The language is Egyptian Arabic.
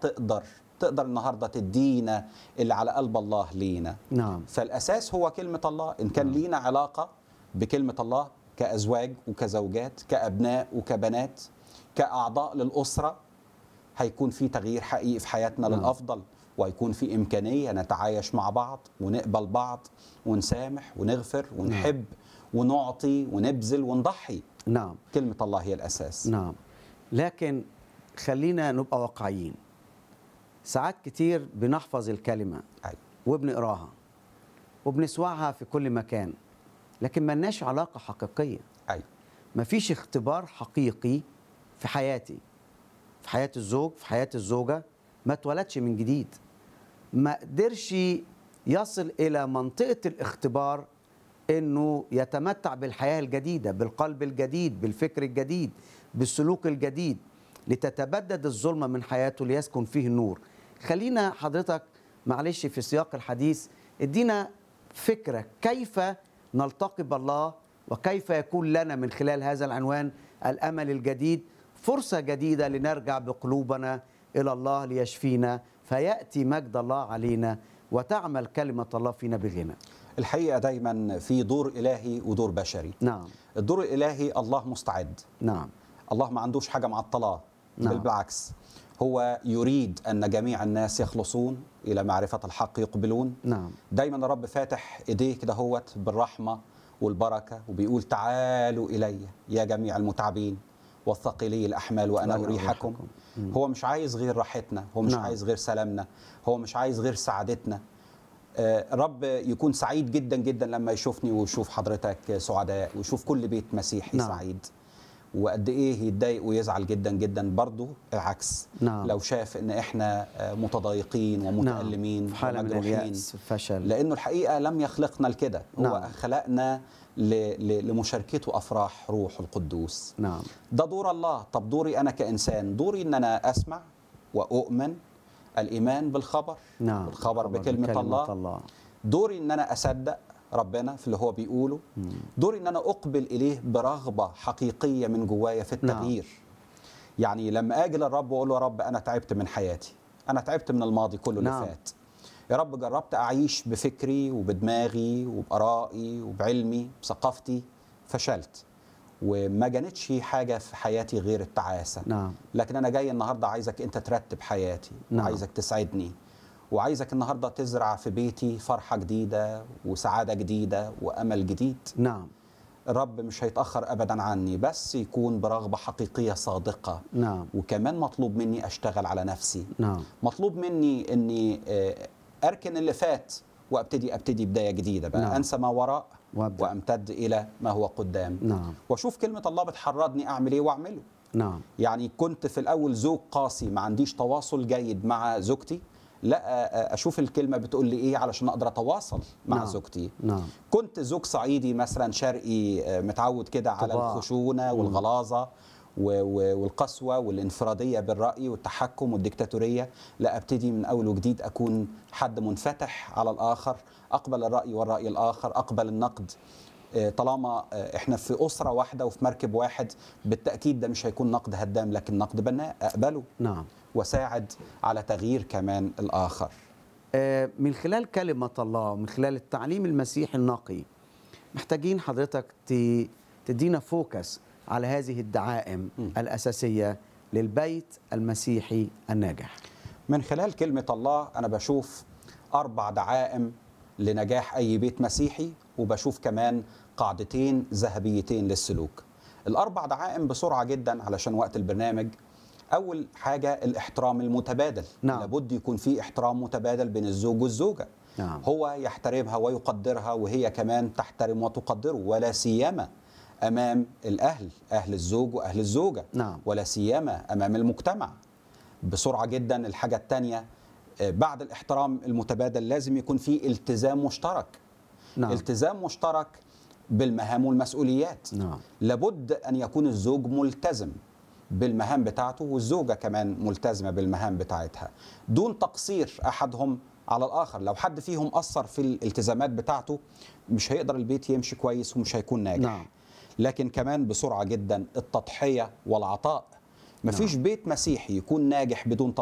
تقدر تقدر النهارده تدينا اللي على قلب الله لينا نعم فالاساس هو كلمه الله ان كان لينا علاقه بكلمه الله كازواج وكزوجات كابناء وكبنات كاعضاء للاسره هيكون في تغيير حقيقي في حياتنا نعم. للافضل وهيكون في امكانيه نتعايش مع بعض ونقبل بعض ونسامح ونغفر ونحب ونعطي ونبذل ونضحي نعم كلمه الله هي الاساس نعم لكن خلينا نبقى واقعيين ساعات كتير بنحفظ الكلمة أيوة. وبنقراها وبنسمعها في كل مكان لكن ملناش علاقة حقيقية ايوه مفيش اختبار حقيقي في حياتي في حياة الزوج في حياة الزوجة ما اتولدش من جديد ما قدرش يصل إلى منطقة الاختبار انه يتمتع بالحياه الجديده بالقلب الجديد بالفكر الجديد بالسلوك الجديد لتتبدد الظلمه من حياته ليسكن فيه النور خلينا حضرتك معلش في سياق الحديث ادينا فكره كيف نلتقي بالله وكيف يكون لنا من خلال هذا العنوان الامل الجديد فرصه جديده لنرجع بقلوبنا الى الله ليشفينا فياتي مجد الله علينا وتعمل كلمه الله فينا بغنى الحقيقه دايما في دور الهي ودور بشري نعم الدور الالهي الله مستعد نعم الله ما عندوش حاجه معطلاه نعم. بل بالعكس هو يريد ان جميع الناس يخلصون الى معرفه الحق يقبلون نعم دايما الرب فاتح ايديه كده هوت بالرحمه والبركه وبيقول تعالوا الي يا جميع المتعبين والثقيلي الاحمال وانا وأنا اريحكم أريحكم. هو مش عايز غير راحتنا هو مش نعم. عايز غير سلامنا هو مش عايز غير سعادتنا آه، الرب يكون سعيد جدا جدا لما يشوفني ويشوف حضرتك سعداء ويشوف كل بيت مسيحي نعم. سعيد وقد ايه يتضايق ويزعل جدا جدا برضه العكس نعم. لو شاف ان احنا آه، متضايقين ومتألمين في حاله من ومجروحين الياس فشل لانه الحقيقه لم يخلقنا لكده هو نعم. خلقنا ل- ل- لمشاركته افراح روح القدوس نعم ده دور الله طب دوري انا كانسان دوري ان انا اسمع واؤمن الايمان بالخبر نعم الخبر بكلمه الله الله دوري ان انا اصدق ربنا في اللي هو بيقوله دوري ان انا اقبل اليه برغبه حقيقيه من جوايا في نعم. التغيير يعني لما اجي للرب واقول له يا رب انا تعبت من حياتي انا تعبت من الماضي كله اللي نعم. فات يا رب جربت اعيش بفكري وبدماغي وبارائي وبعلمي بثقافتي فشلت وما جانتش حاجه في حياتي غير التعاسه نعم لكن انا جاي النهارده عايزك انت ترتب حياتي نعم. وعايزك تسعدني وعايزك النهارده تزرع في بيتي فرحه جديده وسعاده جديده وامل جديد نعم الرب مش هيتاخر ابدا عني بس يكون برغبه حقيقيه صادقه نعم وكمان مطلوب مني اشتغل على نفسي نعم مطلوب مني اني آه، اركن اللي فات وابتدي ابتدي بدايه جديده بقى نعم. انسى ما وراء وأبدأ. وامتد الى ما هو قدام نعم واشوف كلمه الله بتحرضني اعمل ايه واعمله نعم يعني كنت في الاول زوج قاسي ما عنديش تواصل جيد مع زوجتي لا آه، اشوف الكلمه بتقول لي ايه علشان اقدر اتواصل مع نعم. زوجتي نعم كنت زوج صعيدي مثلا شرقي آه، متعود كده على طباع. الخشونه والغلاظه و- و- والقسوه والانفراديه بالراي والتحكم والديكتاتوريه لا ابتدي من اول وجديد اكون حد منفتح على الاخر اقبل الراي والراي الاخر اقبل النقد آه، طالما آه، احنا في اسره واحده وفي مركب واحد بالتاكيد ده مش هيكون نقد هدام لكن نقد بناء اقبله نعم وساعد على تغيير كمان الاخر آه، من خلال كلمة الله ومن خلال التعليم المسيحي النقي محتاجين حضرتك ت- تدينا فوكس على هذه الدعائم م. الأساسية للبيت المسيحي الناجح من خلال كلمة الله أنا بشوف أربع دعائم لنجاح أي بيت مسيحي وبشوف كمان قاعدتين ذهبيتين للسلوك الأربع دعائم بسرعة جدا علشان وقت البرنامج أول حاجة الاحترام المتبادل نعم. لابد يكون في احترام متبادل بين الزوج والزوجة نعم هو يحترمها ويقدرها وهي كمان تحترم وتقدره ولا سيما امام الاهل اهل الزوج واهل الزوجه نعم. ولا سيما امام المجتمع بسرعه جدا الحاجه الثانيه بعد الاحترام المتبادل لازم يكون في التزام مشترك نعم التزام مشترك بالمهام والمسؤوليات نعم لابد ان يكون الزوج ملتزم بالمهام بتاعته والزوجه كمان ملتزمه بالمهام بتاعتها دون تقصير احدهم على الاخر لو حد فيهم قصر في الالتزامات بتاعته مش هيقدر البيت يمشي كويس ومش هيكون ناجح نعم. لكن كمان بسرعه جدا التضحيه والعطاء مفيش بيت مسيحي يكون ناجح بدون